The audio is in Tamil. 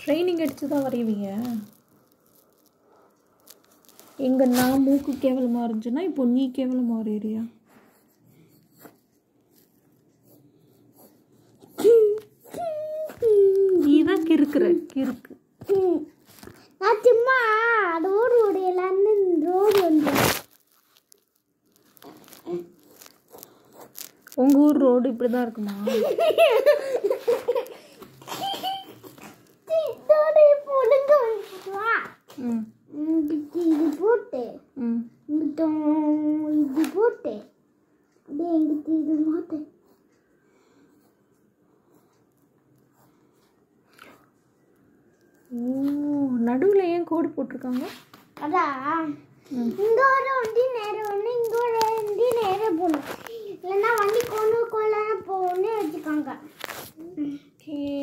ட்ரைனிங் அடித்து தான் வரைவீங்க எங்க நான் மூக்கு கேவலமாக இருந்துச்சுன்னா இப்போ நீ கேவலமாக வரையிறியா நீ தான் கிறுக்குற கிறுக்கு ம். நான் சும்மா ரோடு உடையலான்னு ரோடு வந்து உங்கள் ஊர் ரோடு இப்படி தான் இருக்குமா இதோட பொடுங்க வந்துச்சுவா ம் இங்கிட்டு இது போட்டு ம் இங்கிட்ட இது போட்டு அப்படியே எங்கிட்ட இது மாட்டு ஓ நடுவில் ஏன் கோடு போட்டிருக்காங்க அதான் இங்க ஒரு வண்டி நேரம் ஒன்று இங்க ஒரு வண்டி நேரம் போகணும் இல்லைன்னா வண்டி கொண்டு கொள்ளனா போகணும்னு வச்சுக்காங்க ஓகே